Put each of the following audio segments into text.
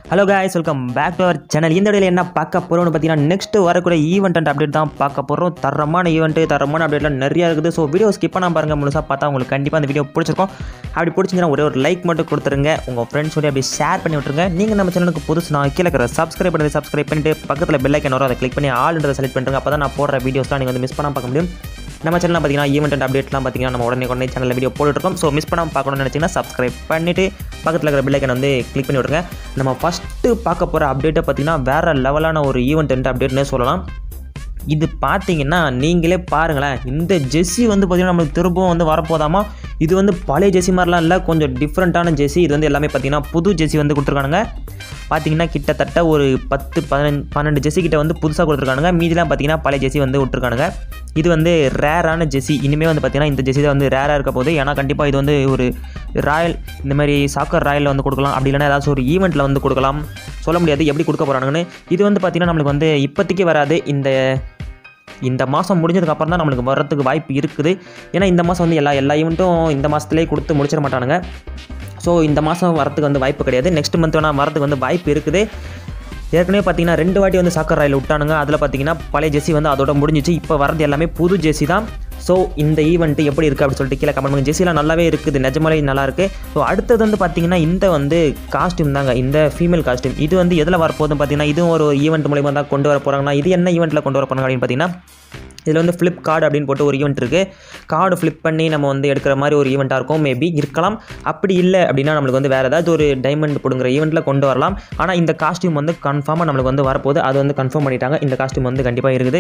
hello guys welcome back to our channel இந்த வீடியோவில் என்ன பார்க்க போகிறோம்னு பார்த்தீங்கன்னா நெக்ஸ்ட் வரக்கூடிய ஈவெண்ட் அண்ட் அப்டேட் தான் பார்க்க போகிறோம் தரமான ஈவெண்ட்டு தரமான அப்டேட்லாம் நிறையா இருக்குது ஸோ வீடியோ ஸ்கிப் பண்ணாம பாருங்கள் முழுசாக பார்த்தா உங்களுக்கு கண்டிப்பாக அந்த வீடியோ பிடிச்சிருக்கும் அப்படி பிடிச்சிங்கன்னா ஒரே ஒரு லைக் மட்டும் கொடுத்துருங்க உங்கள் ஃப்ரெண்ட்ஸோட அப்படி ஷேர் பண்ணி விட்டுருங்க நீங்கள் நம்ம சேனலுக்கு புதுசு நான் கீழே இருக்கிற சப்ஸ்கிரைப் பண்ணி சப்ஸ்கிரைப் பண்ணிட்டு பக்கத்தில் பெல் ஐக்கன் வரும் அதை கிளிக் பண்ணி ஆல்ன்றதை செலக்ட் பண்ணுறேங்க அப்போ தான் நான் போடுற வீடியோஸ்லாம் நீங்கள் வந்து மிஸ் பண்ணாம பார்க்க முடியும் நம்ம சேனலில் பார்த்தீங்கன்னா ஈவெண்ட் அண்ட் அப்டேட்லாம் பார்த்தீங்கன்னா நம்ம உடனே உடனே சேனலில் வீடியோ போட்டுருக்கோம் ஸோ மிஸ் பண்ணாமல் பார்க்கணும்னு நினச்சிங்கன்னா சப்ஸ்கிரைப் பண்ணிவிட்டு பக்கத்தில் இருக்கிற பில்லைக்கன் வந்து கிளிக் பண்ணி விட்ருங்க நம்ம ஃபஸ்ட்டு பார்க்க போகிற அப்டேட்டை பார்த்தீங்கன்னா வேறு லெவலான ஒரு ஈவெண்ட் அண்ட் அப்டேட்னே சொல்லலாம் இது பார்த்தீங்கன்னா நீங்களே பாருங்களேன் இந்த ஜெஸ்ஸி வந்து பார்த்தீங்கன்னா நம்மளுக்கு திரும்பவும் வந்து வரப்போதாமா இது வந்து பழைய ஜெஸ்ஸி மாதிரிலாம் இல்லை கொஞ்சம் டிஃப்ரெண்ட்டான ஜெஸ்ஸி இது வந்து எல்லாமே பார்த்தீங்கன்னா புது ஜெஸ்ஸி வந்து கொடுத்துருக்கானுங்க பார்த்தீங்கன்னா கிட்டத்தட்ட ஒரு பத்து பதினஞ்சு பன்னெண்டு ஜெஸ்ஸி கிட்ட வந்து புதுசாக கொடுத்துருக்கானுங்க மீதிலாம் பார்த்தீங்கன்னா பழைய ஜெஸ்ஸி வந்து விட்டுருக்கானுங்க இது வந்து ரேரான ஜெஸ்ஸி இனிமேல் வந்து பார்த்தீங்கன்னா இந்த ஜெஸ்ஸி தான் வந்து ரேராக இருக்க போகுது ஏன்னா கண்டிப்பாக இது வந்து ஒரு ராயல் இந்த மாதிரி சாக்கர் ராயலில் வந்து கொடுக்கலாம் அப்படி இல்லைன்னா ஏதாச்சும் ஒரு ஈவெண்ட்டில் வந்து கொடுக்கலாம் சொல்ல முடியாது எப்படி கொடுக்க போகிறானுங்கன்னு இது வந்து பார்த்தீங்கன்னா நம்மளுக்கு வந்து இப்போதைக்கு வராது இந்த இந்த மாதம் முடிஞ்சதுக்கு அப்புறம் தான் நம்மளுக்கு வர்றதுக்கு வாய்ப்பு இருக்குது ஏன்னா இந்த மாதம் வந்து எல்லா எல்லா ஈவெண்ட்டும் இந்த மாதத்துலேயே கொடுத்து முடிச்சிட மாட்டானுங்க ஸோ இந்த மாதம் வரத்துக்கு வந்து வாய்ப்பு கிடையாது நெக்ஸ்ட் மந்த் வேணால் வரதுக்கு வந்து வாய்ப்பு இருக்குது ஏற்கனவே பார்த்தீங்கன்னா ரெண்டு வாட்டி வந்து சாக்கர் ராயில் விட்டானுங்க அதில் பார்த்தீங்கன்னா பழைய ஜெர்சி வந்து அதோட முடிஞ்சிச்சு இப்போ வரது எல்லாமே புது ஜெர்சி தான் ஸோ இந்த ஈவெண்ட் எப்படி இருக்குது அப்படின்னு சொல்லிட்டு கீழே கமெண்ட் பண்ணுங்க ஜெர்சிலாம் நல்லாவே இருக்குது நிஜமாலே நல்லா இருக்குது ஸோ அடுத்தது வந்து பார்த்தீங்கன்னா இந்த வந்து காஸ்டியூம் தாங்க இந்த ஃபீமேல் காஸ்டியூம் இது வந்து எதில் வரப்போகுதுன்னு பார்த்தீங்கன்னா இதுவும் ஒரு ஈவெண்ட் மூலியமாக தான் கொண்டு வர போகிறாங்கன்னா இது என்ன ஈவெண்ட்டில் கொண்டு வர போகிறாங்க அப்படின்னு பார்த்தீங்கன்னா இதில் வந்து ஃப்ளிப் கார்டு அப்படின்னு போட்டு ஒரு ஈவெண்ட் இருக்குது கார்டு ஃப்ளிப் பண்ணி நம்ம வந்து எடுக்கிற மாதிரி ஒரு ஈவெண்ட்டாக இருக்கும் மேபி இருக்கலாம் அப்படி இல்லை அப்படின்னா நம்மளுக்கு வந்து வேறு ஏதாவது ஒரு டைமண்ட் போடுங்கிற ஈவெண்ட்டில் கொண்டு வரலாம் ஆனால் இந்த காஸ்டியூம் வந்து கன்ஃபார்மாக நம்மளுக்கு வந்து வரப்போகுது அது வந்து கன்ஃபார்ம் பண்ணிட்டாங்க இந்த காஸ்டியூம் வந்து கண்டிப்பாக இருக்குது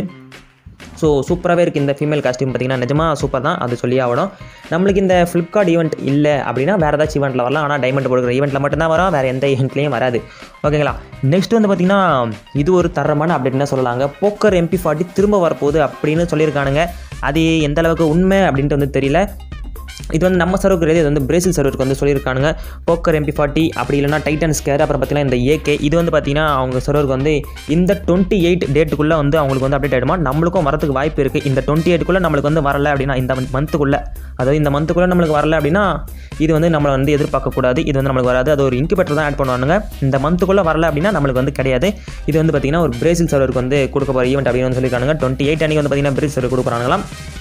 ஸோ சூப்பராகவே இருக்குது இந்த ஃபீமேல் காஸ்டியூம் பார்த்தீங்கன்னா நிஜமாக சூப்பர் தான் அது சொல்லி ஆகணும் நம்மளுக்கு இந்த ஃப்ளிப்கார்ட் ஈவெண்ட் இல்லை அப்படின்னா வேறு ஏதாச்சும் ஈவெண்ட்டில் வரலாம் ஆனால் டைமண்ட் கொடுக்குற ஈவெண்ட்டில் மட்டும்தான் வரும் வேறு எந்த ஈவெண்ட்லேயும் வராது ஓகேங்களா நெக்ஸ்ட் வந்து பார்த்திங்கன்னா இது ஒரு தரமான அப்டேட்னு சொல்லலாங்க போக்கர் எம்பி ஃபார்ட்டி திரும்ப வரப்போகுது அப்படின்னு சொல்லியிருக்கானுங்க அது எந்த அளவுக்கு உண்மை அப்படின்ட்டு வந்து தெரியல இது வந்து நம்ம சர்வருக்கு கிடையாது இது வந்து பிரேசில் சர்வருக்கு வந்து சொல்லியிருக்கானுங்க போக்கர் எம்பி ஃபார்ட்டி அப்படி இல்லைனா டைட்டன் ஸ்கேர் அப்புறம் பார்த்தீங்கன்னா இந்த ஏகே இது வந்து பார்த்தீங்கன்னா அவங்க சர்வருக்கு வந்து இந்த டுவெண்ட்டி எயிட் டேட்டுக்குள்ளே வந்து அவங்களுக்கு வந்து அப்டேட் ஆகிடுமா நம்மளுக்கும் வரதுக்கு வாய்ப்பு இருக்குது இந்த டுவெண்ட்டி எயிட்டுக்குள்ளே நம்மளுக்கு வந்து வரல அப்படின்னா இந்த மந்த்துக்குள்ளே அதாவது இந்த மந்த்துக்குள்ளே நம்மளுக்கு வரல அப்படின்னா இது வந்து நம்மளை வந்து எதிர்பார்க்கக்கூடாது இது வந்து நம்மளுக்கு வராது அது ஒரு இன்குபேட்டர் தான் ஆட் பண்ணுவானுங்க இந்த மந்த்துக்குள்ளே வரல அப்படின்னா நம்மளுக்கு வந்து கிடையாது இது வந்து பார்த்தீங்கன்னா ஒரு பிரேசில் சர்வருக்கு வந்து கொடுக்க போகிற ஈவெண்ட் அப்படின்னு வந்து சொல்லியிருக்காங்க டுவெண்ட்டி எயிட் அன்றைக்கி வந்து பார்த்தீங்கன்னா பிரேசில் சர்வர் கொடுக்குறாங்களாம்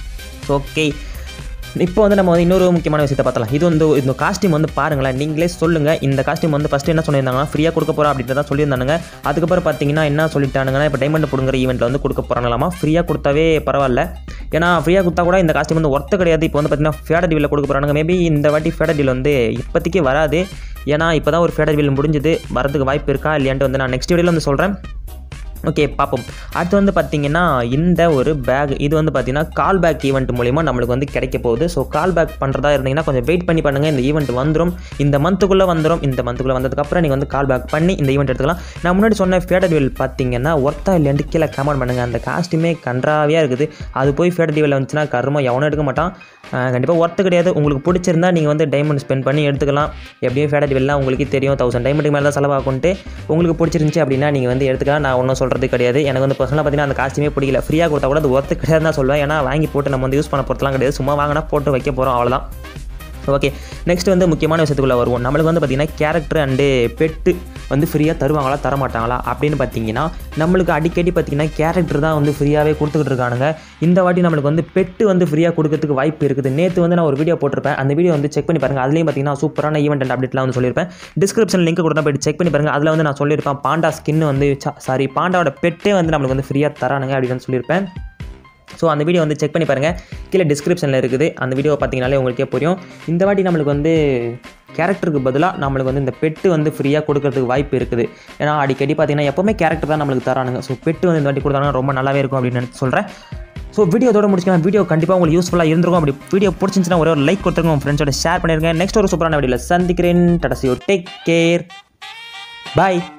ஓகே இப்போ வந்து நம்ம வந்து இன்னொரு முக்கியமான விஷயத்தை பார்த்தலாம் இது வந்து இந்த காஸ்டியூம் வந்து பாருங்களேன் நீங்களே சொல்லுங்கள் இந்த காஸ்டியூம் வந்து ஃபஸ்ட்டு என்ன சொல்லியிருந்தாங்கன்னா ஃப்ரீயாக கொடுக்க போகிறோம் அப்படின்றத சொல்லியிருந்தானுங்க அதுக்கப்புறம் பார்த்தீங்கன்னா என்ன சொல்லிட்டானுங்கன்னா இப்போ டைமண்ட் போடுங்கிற ஈவெண்ட்டில் வந்து கொடுக்க போகிறாங்களாமா ஃப்ரீயாக கொடுத்தாவே பரவாயில்ல ஏன்னா ஃப்ரீயாக கொடுத்தா கூட இந்த காஸ்டியூம் வந்து ஒர்த்து கிடையாது இப்போ வந்து பார்த்தீங்கன்னா ஃபேடர் டீவில் கொடுக்க போகிறாங்க மேபி இந்த வாட்டி ஃபேடர் டீல் வந்து இப்போதைக்கு வராது ஏன்னா இப்போ தான் ஒரு ஃபேடர் டீல் முடிஞ்சது வரதுக்கு வாய்ப்பு இருக்கா இல்லையான்ட்டு வந்து நான் நெக்ஸ்ட் வீடியோவில் வந்து சொல்கிறேன் ஓகே பார்ப்போம் அடுத்து வந்து பார்த்தீங்கன்னா இந்த ஒரு பேக் இது வந்து பார்த்தீங்கன்னா கால் பேக் ஈவெண்ட் மூலிமா நம்மளுக்கு வந்து கிடைக்க போகுது ஸோ கால் பேக் பண்ணுறதா இருந்தீங்கன்னா கொஞ்சம் வெயிட் பண்ணி பண்ணுங்கள் இந்த ஈவெண்ட் வந்துடும் இந்த மந்த்துக்குள்ளே வந்துடும் இந்த மந்த்துக்குள்ளே வந்ததுக்கப்புறம் நீங்கள் வந்து கால் பேக் பண்ணி இந்த ஈவெண்ட் எடுத்துக்கலாம் நான் முன்னாடி சொன்ன ஃபேடர் டியூல் பார்த்தீங்கன்னா ஒர்த்தா இல்லையாண்டு கீழே கமெண்ட் பண்ணுங்கள் அந்த காஸ்ட்டுமே கன்றாவியாக இருக்குது அது போய் ஃபேடர் டியூவில் வந்துச்சுன்னா கருமா எவனும் எடுக்க மாட்டான் கண்டிப்பாக ஒர்த்து கிடையாது உங்களுக்கு பிடிச்சிருந்தா நீங்கள் வந்து டைமண்ட் ஸ்பெண்ட் பண்ணி எடுத்துக்கலாம் எப்படியும் ஃபேடர் டியூல்லாம் உங்களுக்கு தெரியும் தௌசண்ட் டைமண்டுக்கு மேலே தான் செலவாகுன்ட்டு உங்களுக்கு பிடிச்சிருந்துச்சி அப்படின்னா நீங்கள் வந்து எடுத்துக்கலாம் நான் ஒன்றும் சொல்கிறது கிடையாது எனக்கு வந்து பர்சனலாக பார்த்தீங்கன்னா அந்த காஸ்ட்டுமே பிடிக்கல ஃப்ரீயாக கொடுத்தா கூட அது ஒர்த்து கிடையாது தான் சொல்லுவேன் ஏன்னா வாங்கி போட்டு நம்ம வந்து யூஸ் பண்ண போகிறதுலாம் கிடையாது சும்மா வாங்கினா போட்டு வைக்க போகிறோம் அவ்வளோதான் ஓகே நெக்ஸ்ட் வந்து முக்கியமான விஷயத்துக்குள்ளே வருவோம் நம்மளுக்கு வந்து பார்த்திங்கன்னா கேரக்டர் அண்டு பெட்டு வந்து ஃப்ரீயாக தருவாங்களா தர மாட்டாங்களா அப்படின்னு பார்த்தீங்கன்னா நம்மளுக்கு அடிக்கடி பார்த்திங்கன்னா கேரக்டர் தான் வந்து ஃப்ரீயாகவே கொடுத்துக்கிட்டு இருக்கானுங்க இந்த வாட்டி நம்மளுக்கு வந்து பெட்டு வந்து ஃப்ரீயாக கொடுக்கறதுக்கு வாய்ப்பு இருக்குது நேற்று வந்து நான் ஒரு வீடியோ போட்டிருப்பேன் அந்த வீடியோ வந்து செக் பண்ணி பாருங்கள் அதுலேயும் பார்த்தீங்கன்னா சூப்பரான ஈவெண்ட் அண்ட் அப்டேட்லாம் வந்து சொல்லியிருப்பேன் டிஸ்கிரிப்ஷன் லிங்க் கூட போய்ட்டு செக் பண்ணி பாருங்கள் அதில் வந்து நான் சொல்லியிருப்பேன் பாண்டா ஸ்கின் வந்து சாரி பாண்டாவோட பெட்டே வந்து நம்மளுக்கு வந்து ஃப்ரீயாக தரானுங்க அப்படின்னு சொல்லியிருப்பேன் ஸோ அந்த வீடியோ வந்து செக் பண்ணி பாருங்கள் கீழே டிஸ்கிரிப்ஷனில் இருக்குது அந்த வீடியோ பார்த்தீங்கனாலே உங்களுக்கே புரியும் இந்த வாட்டி நம்மளுக்கு வந்து கேரக்டருக்கு பதிலாக நம்மளுக்கு வந்து இந்த பெட்டு வந்து ஃப்ரீயாக கொடுக்கறதுக்கு வாய்ப்பு இருக்குது ஏன்னா அடிக்கடி பார்த்தீங்கன்னா எப்போவுமே கேரக்டர் தான் நம்மளுக்கு தரானுங்க ஸோ பெட்டு வந்து இந்த வாட்டி கொடுத்தாங்கன்னா ரொம்ப நல்லாவே இருக்கும் அப்படின்னு நினைச்சு சொல்கிறேன் ஸோ வீடியோ இதோட முடிச்சுக்கலாம் வீடியோ கண்டிப்பாக உங்களுக்கு யூஸ்ஃபுல்லாக இருந்திருக்கும் அப்படி வீடியோ பிடிச்சிருந்துச்சுன்னா ஒரே ஒரு லைக் கொடுத்துருங்க உங்கள் ஃப்ரெண்ட்ஸோட ஷேர் பண்ணிருங்க நெக்ஸ்ட் ஒரு சூப்பரான வீடியோவில் சந்திக்கிறேன் டடசியோ டேக் கேர் பாய்